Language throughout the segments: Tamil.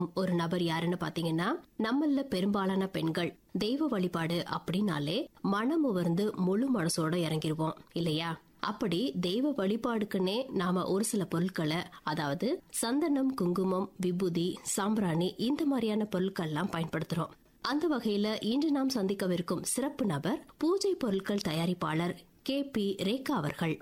ஒரு நபர் யாருன்னு பாத்தீங்கன்னா நம்மள பெரும்பாலான பெண்கள் தெய்வ வழிபாடு அப்படின்னாலே மனம் உவர்ந்து முழு மனசோட இறங்கிருவோம் இல்லையா அப்படி தெய்வ வழிபாடுக்குன்னே நாம ஒரு சில பொருட்களை அதாவது சந்தனம் குங்குமம் விபூதி சாம்பிராணி இந்த மாதிரியான பொருட்கள்லாம் பயன்படுத்துறோம் அந்த வகையில இன்று நாம் சந்திக்கவிருக்கும் சிறப்பு நபர் பூஜை பொருட்கள் தயாரிப்பாளர் கே பி ரேகா அவர்கள்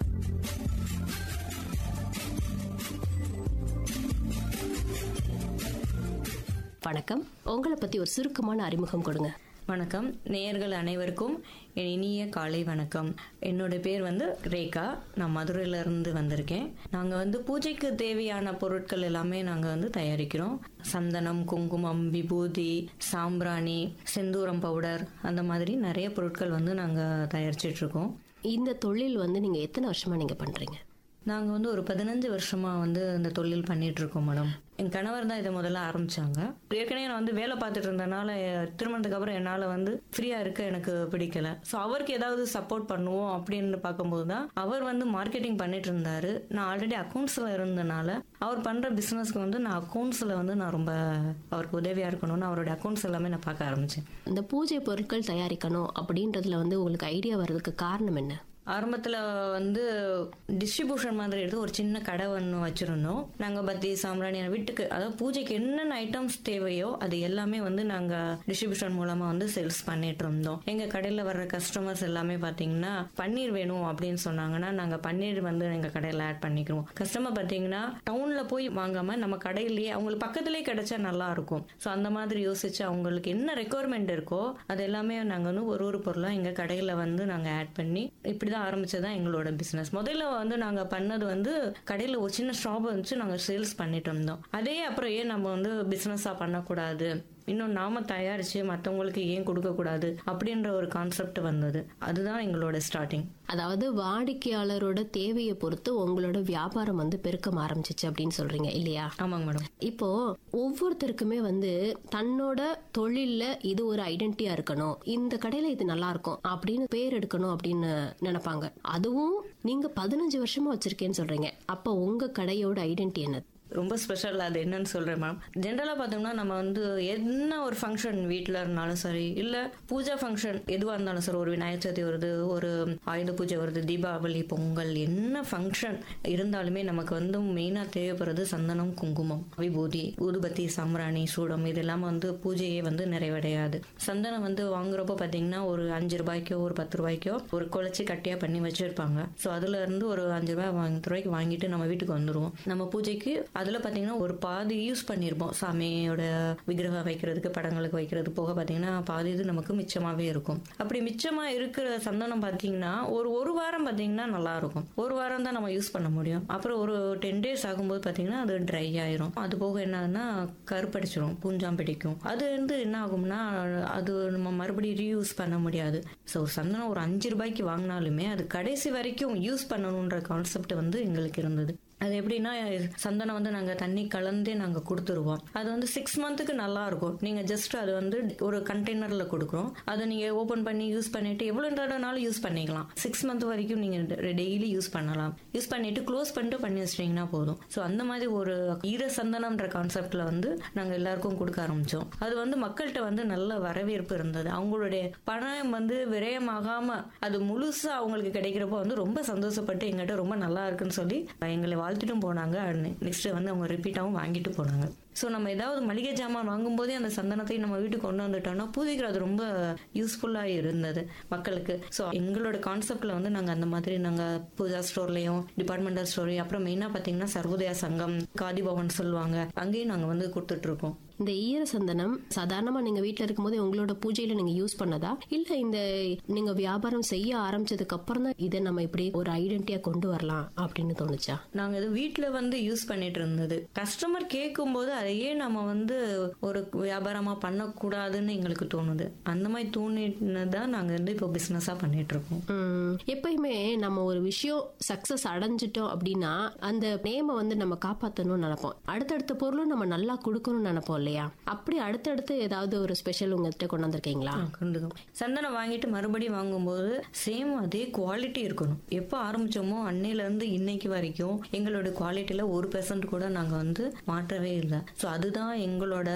வணக்கம் உங்களை பத்தி ஒரு சுருக்கமான அறிமுகம் கொடுங்க வணக்கம் நேயர்கள் அனைவருக்கும் என் இனிய காலை வணக்கம் என்னோட பேர் வந்து ரேகா நான் மதுரையில இருந்து வந்திருக்கேன் நாங்க வந்து பூஜைக்கு தேவையான பொருட்கள் எல்லாமே நாங்க வந்து தயாரிக்கிறோம் சந்தனம் குங்குமம் விபூதி சாம்பிராணி செந்தூரம் பவுடர் அந்த மாதிரி நிறைய பொருட்கள் வந்து நாங்க தயாரிச்சிட்டு இருக்கோம் இந்த தொழில் வந்து நீங்க எத்தனை வருஷமா நீங்க பண்றீங்க நாங்கள் வந்து ஒரு பதினஞ்சு வருஷமா வந்து இந்த தொழில் பண்ணிட்டு இருக்கோம் மேடம் என் கணவர் தான் இதை முதல்ல ஆரம்பிச்சாங்க ஏற்கனவே நான் வந்து வேலை பார்த்துட்டு இருந்தனால எ- திருமணத்துக்கு அப்புறம் என்னால் வந்து ஃப்ரீயாக இருக்க எனக்கு பிடிக்கல ஸோ அவருக்கு ஏதாவது சப்போர்ட் பண்ணுவோம் அப்படின்னு பார்க்கும்போது தான் அவர் வந்து மார்க்கெட்டிங் பண்ணிட்டு இருந்தாரு நான் ஆல்ரெடி அக்கௌண்ட்ஸில் இருந்தனால அவர் பண்ணுற பிஸ்னஸ்க்கு வந்து நான் அக்கௌண்ட்ஸில் வந்து நான் ரொம்ப அவருக்கு உதவியாக இருக்கணும்னு அவருடைய அக்கௌண்ட்ஸ் எல்லாமே நான் பார்க்க ஆரம்பித்தேன் இந்த பூஜை பொருட்கள் தயாரிக்கணும் அப்படின்றதுல வந்து உங்களுக்கு ஐடியா வர்றதுக்கு காரணம் என்ன ஆரம்பத்தில் வந்து டிஸ்ட்ரிபியூஷன் மாதிரி எடுத்து ஒரு சின்ன கடை ஒன்று வச்சுருந்தோம் நாங்கள் பத்தி சாம்பிராணி வீட்டுக்கு அதாவது பூஜைக்கு என்னென்ன ஐட்டம்ஸ் தேவையோ அது எல்லாமே வந்து நாங்கள் டிஸ்ட்ரிபியூஷன் மூலமாக வந்து சேல்ஸ் பண்ணிட்டு இருந்தோம் எங்கள் கடையில் வர்ற கஸ்டமர்ஸ் எல்லாமே பார்த்தீங்கன்னா பன்னீர் வேணும் அப்படின்னு சொன்னாங்கன்னா நாங்கள் பன்னீர் வந்து எங்கள் கடையில் ஆட் பண்ணிக்கிறோம் கஸ்டமர் பார்த்தீங்கன்னா டவுனில் போய் வாங்காமல் நம்ம கடையிலேயே அவங்களுக்கு பக்கத்துலேயே கிடைச்சா நல்லா இருக்கும் ஸோ அந்த மாதிரி யோசிச்சு அவங்களுக்கு என்ன ரெக்குவயர்மெண்ட் இருக்கோ அது எல்லாமே நாங்கள் வந்து ஒரு ஒரு பொருளாக எங்கள் கடையில் வந்து நாங்கள் ஆட் பண்ணி இப்படி தான் ஆரம்பிச்சது தான் எங்களோட பிஸ்னஸ் முதல்ல வந்து நாங்கள் பண்ணது வந்து கடையில் ஒரு சின்ன ஷாப் வச்சு நாங்கள் சேல்ஸ் பண்ணிட்டு இருந்தோம் அதே அப்புறம் ஏன் நம்ம வந்து பிஸ்னஸாக பண்ணக்கூடாது இன்னும் நாம தயாரிச்சு மற்றவங்களுக்கு ஏன் கொடுக்கக்கூடாது அப்படின்ற ஒரு கான்செப்ட் வந்தது அதுதான் எங்களோட ஸ்டார்டிங் அதாவது வாடிக்கையாளரோட தேவையை பொறுத்து உங்களோட வியாபாரம் வந்து பெருக்கம் ஆரம்பிச்சிச்சு அப்படின்னு சொல்றீங்க இல்லையா ஆமாங்க மேடம் இப்போ ஒவ்வொருத்தருக்குமே வந்து தன்னோட தொழில்ல இது ஒரு ஐடென்டிட்டியா இருக்கணும் இந்த கடையில இது நல்லா இருக்கும் அப்படின்னு பேர் எடுக்கணும் அப்படின்னு நினைப்பாங்க அதுவும் நீங்க பதினஞ்சு வருஷமா வச்சிருக்கேன்னு சொல்றீங்க அப்ப உங்க கடையோட ஐடென்டிட்டி என்ன ரொம்ப ஸ்பெஷல் அது என்னன்னு சொல்றேன் மேம் ஜென்ரலாக பார்த்தோம்னா நம்ம வந்து என்ன ஒரு ஃபங்க்ஷன் வீட்டில் இருந்தாலும் சரி இல்லை பூஜா ஃபங்க்ஷன் எதுவாக இருந்தாலும் சரி ஒரு விநாயகர் சதுர்த்தி வருது ஒரு ஆயுத பூஜை வருது தீபாவளி பொங்கல் என்ன ஃபங்க்ஷன் இருந்தாலுமே நமக்கு வந்து மெயினாக தேவைப்படுறது சந்தனம் குங்குமம் விபூதி ஊதுபத்தி சாம்பிராணி சூடம் இது எல்லாமே வந்து பூஜையே வந்து நிறைவடையாது சந்தனம் வந்து வாங்குறப்போ பார்த்தீங்கன்னா ஒரு அஞ்சு ரூபாய்க்கோ ஒரு பத்து ரூபாய்க்கோ ஒரு குழச்சி கட்டியாக பண்ணி வச்சிருப்பாங்க ஸோ அதுல இருந்து ஒரு அஞ்சு ரூபாய் வாங்கி ரூபாய்க்கு வாங்கிட்டு நம்ம வீட்டுக்கு வந்துருவோம் நம்ம பூஜைக்கு அதுல பாத்தீங்கன்னா ஒரு பாதி யூஸ் பண்ணியிருப்போம் சாமியோட விக்கிரகம் வைக்கிறதுக்கு படங்களுக்கு வைக்கிறது போக பாத்தீங்கன்னா பாதி இது நமக்கு மிச்சமாவே இருக்கும் அப்படி மிச்சமா இருக்கிற சந்தனம் பாத்தீங்கன்னா ஒரு ஒரு வாரம் பாத்தீங்கன்னா நல்லா இருக்கும் ஒரு வாரம் தான் நம்ம யூஸ் பண்ண முடியும் அப்புறம் ஒரு டென் டேஸ் ஆகும்போது பாத்தீங்கன்னா அது ட்ரை ஆயிரும் அது போக என்னன்னா கருப்படிச்சிரும் பூஞ்சாம் பிடிக்கும் அது வந்து என்ன ஆகும்னா அது நம்ம மறுபடியும் ரீயூஸ் பண்ண முடியாது ஸோ ஒரு சந்தனம் ஒரு அஞ்சு ரூபாய்க்கு வாங்கினாலுமே அது கடைசி வரைக்கும் யூஸ் பண்ணணுன்ற கான்செப்ட் வந்து எங்களுக்கு இருந்தது அது எப்படின்னா சந்தனம் வந்து நாங்கள் தண்ணி கலந்தே நாங்கள் கொடுத்துருவோம் அது வந்து சிக்ஸ் மந்த்துக்கு நல்லா இருக்கும் நீங்கள் ஜஸ்ட் அது வந்து ஒரு கண்டெய்னரில் கொடுக்குறோம் அதை நீங்கள் ஓப்பன் பண்ணி யூஸ் பண்ணிட்டு எவ்வளோ தடவைனாலும் யூஸ் பண்ணிக்கலாம் சிக்ஸ் மந்த் வரைக்கும் நீங்கள் டெய்லி யூஸ் பண்ணலாம் யூஸ் பண்ணிட்டு க்ளோஸ் பண்ணிட்டு பண்ணி வச்சிட்டிங்கன்னா போதும் ஸோ அந்த மாதிரி ஒரு ஈர சந்தனம்ன்ற கான்செப்டில் வந்து நாங்கள் எல்லாருக்கும் கொடுக்க ஆரம்பித்தோம் அது வந்து மக்கள்கிட்ட வந்து நல்ல வரவேற்பு இருந்தது அவங்களுடைய பணம் வந்து விரயமாகாம அது முழுசா அவங்களுக்கு கிடைக்கிறப்போ வந்து ரொம்ப சந்தோஷப்பட்டு எங்கிட்ட ரொம்ப நல்லா இருக்குன்னு சொல்லி எங்களை வாழ்த்துட்டும் போனாங்க நெக்ஸ்ட் வந்து அவங்க ரிப்பீட்டாகவும் வாங்கிட்டு போனாங்க ஸோ நம்ம ஏதாவது மளிகை ஜாமான் வாங்கும்போதே அந்த சந்தனத்தை நம்ம வீட்டுக்கு கொண்டு வந்துட்டோம்னா பூஜைக்கு அது ரொம்ப யூஸ்ஃபுல்லாக இருந்தது மக்களுக்கு ஸோ எங்களோட கான்செப்ட்ல வந்து நாங்கள் அந்த மாதிரி நாங்கள் பூஜா ஸ்டோர்லையும் டிபார்ட்மெண்டல் ஸ்டோர்லையும் அப்புறம் மெயினாக பார்த்தீங்கன்னா சர்வோதயா சங்கம் காதி பவன் சொல்லுவாங்க அங்கேயும் நாங்கள் வந்து கொடுத்துட்டு இருக்கோம் இந்த ஈர சந்தனம் சாதாரணமா நீங்க வீட்ல இருக்கும்போது உங்களோட பூஜையில நீங்க யூஸ் பண்ணதா இல்ல இந்த நீங்க வியாபாரம் செய்ய ஆரம்பிச்சதுக்கு அப்புறம் தான் இதை நம்ம இப்படி ஒரு ஐடென்டிட்டியா கொண்டு வரலாம் அப்படின்னு தோணுச்சா நாங்க இது வீட்ல வந்து யூஸ் பண்ணிட்டு இருந்தது கஸ்டமர் கேட்கும்போது அதையே நம்ம வந்து ஒரு வியாபாரமா பண்ணக்கூடாதுன்னு எங்களுக்கு தோணுது அந்த மாதிரி தோணினதான் நாங்க வந்து இப்போ பிசினஸா பண்ணிட்டு இருக்கோம் உம், எப்பயுமே நம்ம ஒரு விஷயம் சக்சஸ் அடைஞ்சிட்டோம் அப்படின்னா அந்த நேம வந்து நம்ம காப்பாத்தணும்னு நினைப்போம் அடுத்தடுத்த பொருளும் நம்ம நல்லா கொடுக்கணும்னு நினைப்போம் இல்லையா அப்படி அடுத்தடுத்து ஏதாவது ஒரு ஸ்பெஷல் உங்ககிட்ட கொண்டு வந்திருக்கீங்களா கொண்டுக்கும் சந்தனம் வாங்கிட்டு மறுபடியும் வாங்கும்போது சேம் அதே குவாலிட்டி இருக்கணும் எப்போ ஆரம்பிச்சோமோ அன்னையில இருந்து இன்னைக்கு வரைக்கும் எங்களோட குவாலிட்டியில ஒரு பெர்சன்ட் கூட நாங்க வந்து மாற்றவே இல்லை ஸோ அதுதான் எங்களோட